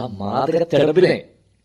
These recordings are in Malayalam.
ആ മാതൃക തെടപ്പിനെ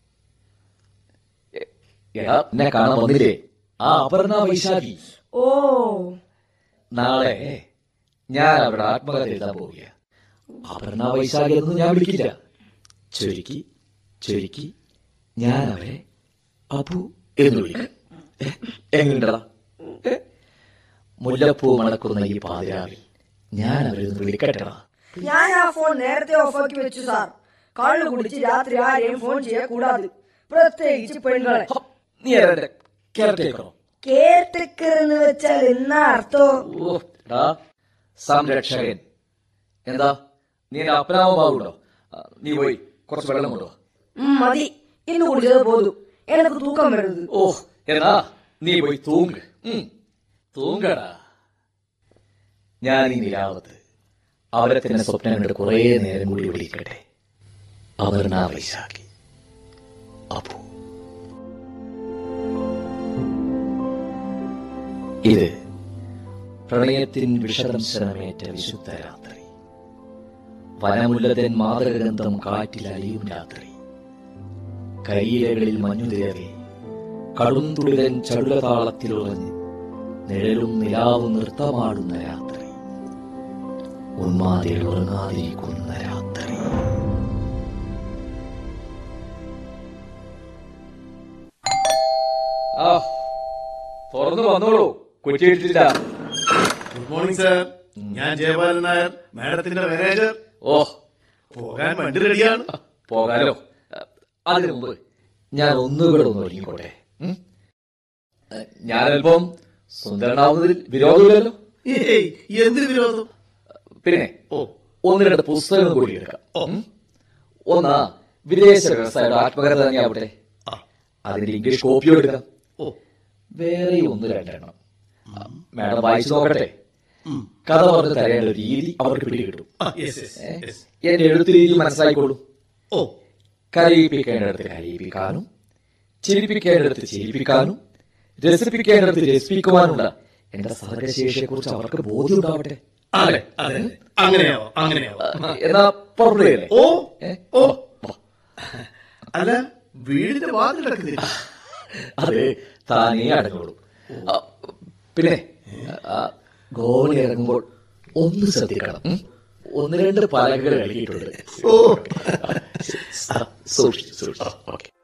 എ- എടാ എന്നെ കാണാൻ വന്നില്ലേ ആ അപർണ വൈശാഖി ഓ നാളെ ഞാൻ അവിടെ ആത്മകഥ എഴുതാൻ പോവുക അപർണ വൈശാഖി എന്ന് ഞാൻ വിളിക്കില്ല ചുരുക്കി ചുരുക്കി ഞാൻ അവരെ അബു എന്ന് വിളിക്കും എ, എങ്ങനെയുണ്ടടാ എ? മുല്ലപ്പൂ മണക്കുന്ന ഈ പാതിരാവിൽ ഞാൻ അവരെ ഒന്ന് വിളിക്കട്ടെടാ ഞാൻ ആ ഫോൺ നേരത്തെ ഓഫാക്കി വെച്ചു സാർ കള്ളു കുടിച്ച് രാത്രി ആരെയും ഫോൺ ചെയ്യக்கூടാതെ പ്രത്യേകിച്ച് പെണ്ണുങ്ങളെ ഹ, നീ ആരുടെ കെയർടേക്കറോ കെയർടേക്കർ എന്ന് വെച്ചാൽ എന്നാ അർത്ഥോ ഓ എടാ സംരക്ഷകൻ എന്താ നീ എന്റെ അപ്പനാവുമാവുണ്ടോ നീ പോയി കുറച്ച് വെള്ളം കൊണ്ടുവാ ഉം, മതി ഇന്ന് കുടിച്ചത് പോതും എനക്ക് തൂക്കം വരുന്നത് ഓ എന്നാ നീ പോയി തൂങ്ങ് ഉം, തൂങ്ങടാ ഞാൻ ഈ നിലാവത്ത് അവരെ തന്നെ സ്വപ്നം കണ്ട് കുറേ നേരം കൂടി വിളിക്കട്ടെ അപർണ വൈശാഖി അപ്പു ഇത് പ്രണയത്തിൻ വിഷദംശനമേറ്റ വിശുദ്ധ രാത്രി വനമുല്ലതൻ മാതൃഗന്ധം കാറ്റിൽ അലിയും രാത്രി കരിയിലകളിൽ മഞ്ഞുതിരവേ കടുംതുളിരൻ ചടുലതാളത്തിലുറഞ്ഞ് നിഴലും നിലാവും നൃത്തമാടുന്ന രാത്രി ഉന്മാതിൽ ഉറങ്ങാതിരിക്കുന്ന രാത്രി ആ തുറന്നു വന്നോളൂ കുറ്റിയിട്ടില്ല ഗുഡ് മോർണിംഗ് സാർ ഞാൻ ജയപാലൻ നായർ മാഡത്തിന്റെ മാനേജർ ഓ പോകാൻ വണ്ടി റെഡിയാണ് പോകാലോ അതിനു മുമ്പ് ഞാൻ ഒന്നുകൂടെ ഒന്ന് ഒരുങ്ങിക്കോട്ടെ ഉം? ഞാനല്പം സുന്ദരനാവുന്നതിൽ വിരോധമില്ലല്ലോ ഏയ് എന്തിന് വിരോധം പിന്നെ ഓ ഒന്ന് രണ്ട് പുസ്തകങ്ങൾ കൂടി എടുക്കാം ഉം? ഒന്ന് വിദേശ വ്യവസായയുടെ ആത്മകഥ തന്നെയാവട്ടെ ആ. അതിന്റെ ഇംഗ്ലീഷ് കോപ്പിയോ എടുക്കാം ഓ വേറെ ഒന്ന് രണ്ടെണ്ണം മാഡം വായിച്ചു നോക്കട്ടെ ഉം. കഥ പറഞ്ഞ് തരേണ്ട രീതി അവർക്ക് പിടികിട്ടും ആ യെസ് യെസ് യെസ് എന്റെ എഴുത്ത് രീതി മനസ്സിലായിക്കോളൂ ഓ കരയിപ്പിക്കേണ്ടിടത്ത് കരയിപ്പിക്കാനും ചിരിപ്പിക്കേണ്ടിടത്ത് ചിരിപ്പിക്കാനും രസിപ്പിക്കേണ്ടിടത്ത് രസിപ്പിക്കുവാനുള്ള എന്റെ സർഗശേഷിയെ കുറിച്ച് അവർക്ക് ബോധ്യം ഉണ്ടാവട്ടെ അതെ അതെ അതെ. അങ്ങനെയാവോ അങ്ങനെയാവോ എന്നാ പുറപ്പെടുകയല്ലേ ഓ ഏ? ഓ വാ. അല്ല വീടിന്റെ വാതിൽ കിടക്കുന്നില്ല അത് താനേ അടങ്ങുള്ളൂ ആ, പിന്നെ ആ, ഗോവണി ഇറങ്ങുമ്പോൾ ഒന്ന് ശ്രദ്ധിക്കണം ഉം? ഒന്ന് രണ്ട് പലകകൾ ഇളകിയിട്ടുണ്ട് ഓ ആ, സൂക്ഷിച്ചു സൂക്ഷിച്ചു ഓക്കെ